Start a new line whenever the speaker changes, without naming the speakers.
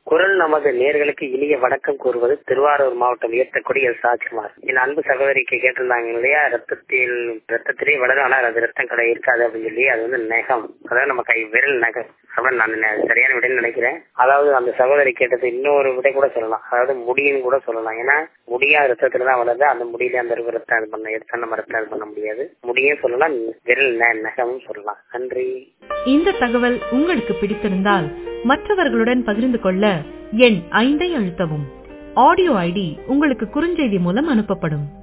குரல் நமது நேர்களுக்கு இனிய வணக்கம் கூறுவது திருவாரூர் மாவட்டம் ஏத்தக்குடி எஸ் ராஜ்குமார் என் அன்பு சகோதரிக்கு கேட்டிருந்தாங்க இல்லையா ரத்தத்தில் ரத்தத்திலே வளரும் ஆனால் அது ரத்தம் கடை இருக்காது அப்படின்னு சொல்லி அது வந்து நகம் அதாவது நம்ம கை விரல் நகம் அப்படின்னு நான் நெ- சரியான விடைன்னு நினைக்கிறேன் அதாவது அந்த சகோதரி கேட்டது இன்னொரு விடை கூட சொல்லலாம் அதாவது முடியும் கூட சொல்லலாம் ஏன்னா முடியா ரத்தத்துல தான் வளருது அந்த முடியில அந்த இருக்கிற ரத்தம் இது பண்ண எடுத்தா நம்ம ரத்தம் இது பண்ண முடியாது முடியும் சொல்லலாம் விரல் ந- நகமும் சொல்லலாம் நன்றி
இந்த தகவல் உங்களுக்கு பிடித்திருந்தால் மற்றவர்களுடன் பகிர்ந்து கொள்ள எண் ஐந்தை அழுத்தவும் ஆடியோ ஐடி உங்களுக்கு குறுஞ்செய்தி மூலம் அனுப்பப்படும்